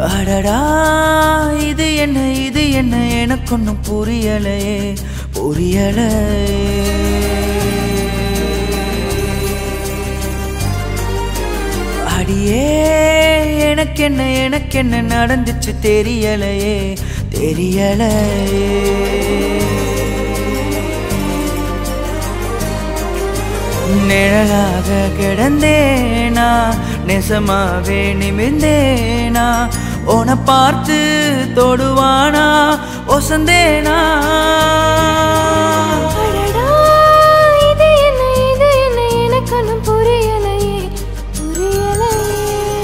அடடா இது என்ன இது என்ன எனக்கு ஒன்றும் புரியலையே புரியலையே அடியே எனக்கு என்ன எனக்கு என்ன நடந்துச்சு தெரியலையே தெரியலையே நிழலாக கிடந்தேனா நெசமாவே நிமிர்ந்தேனா உன பார்த்து தொடுவானா ஒசந்தேனா அடடா, இது என்ன, இது என்ன, எனக்கு ஒண்ணும் புரியலையே, புரியலையே.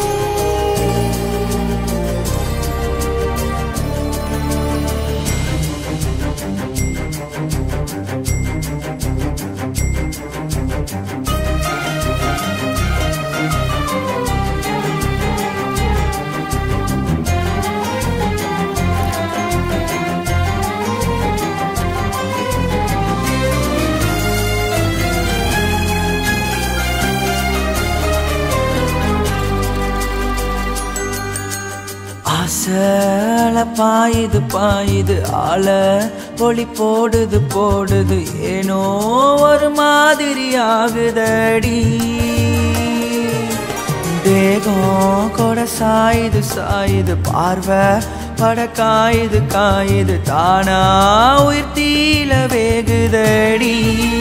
ஆசல பாயுது பாயுது ஆள ஒளி போடுது போடுது ஏனோ ஒரு மாதிரி ஆகுதடி தேகம் கூட சாயுது சாயுது பார்வை பட காயுது காயுது தானா உயிர் தீல வேகுதடி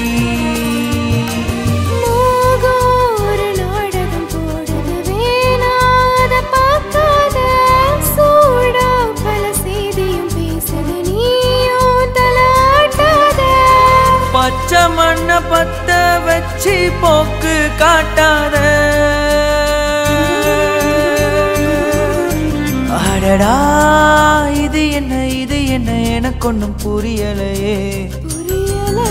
மோகம் ஒரு நாடகம் போடுது, வேணா அதை பார்க்காத. சூடா பல செய்தியும் பேசுது, நீயும் தலாட்டாத. பச்சை மண்ணை பத்த வச்சு போக்கு காட்டாத அடடா இது என்ன இது என்ன எனக்கு ஒன்றும் புரியலையே புரியலையே.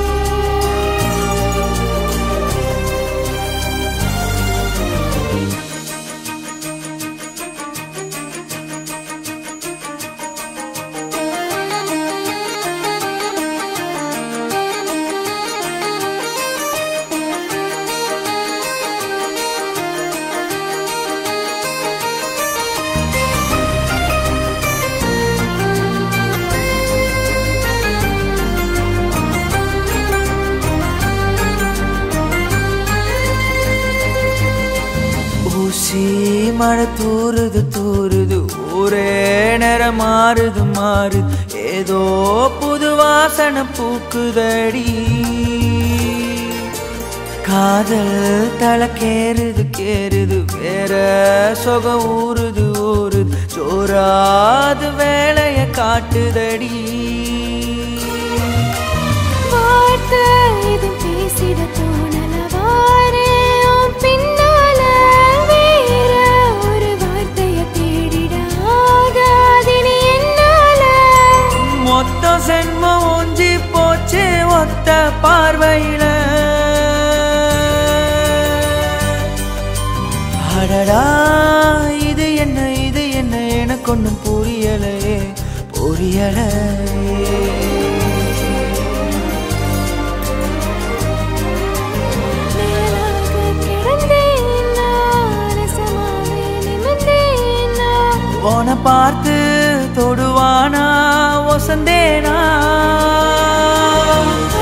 ஊசி மழை தூறுது தூறுது ஊரே நேரம் மாறுது மாறுது ஏதோ புது வாசனை பூக்குதடி காதல் தலை கேறுது கேறுது வேற சொக ஊறுது ஊறுது சோறாது வேலைய காட்டுதடி வார்த்தை எதுவும் பேசிட தோணல வாரே உன் பின்னால வேற ஒரு வார்த்தைய தேடிட ஆகாதினி என்னால மொத்த சென்மம் ஒஞ்சி போச்சு ஒத்த பார்வையில அடடா இது என்ன இது என்ன எனக்கு ஒன்றும் புரியலையே புரியலையே மேலாக கிடந்தேன் நான், ரசமாவே நிமிர்ந்தேன் நான். உன பார்த்து தொடுவானா ஒசந்தேனா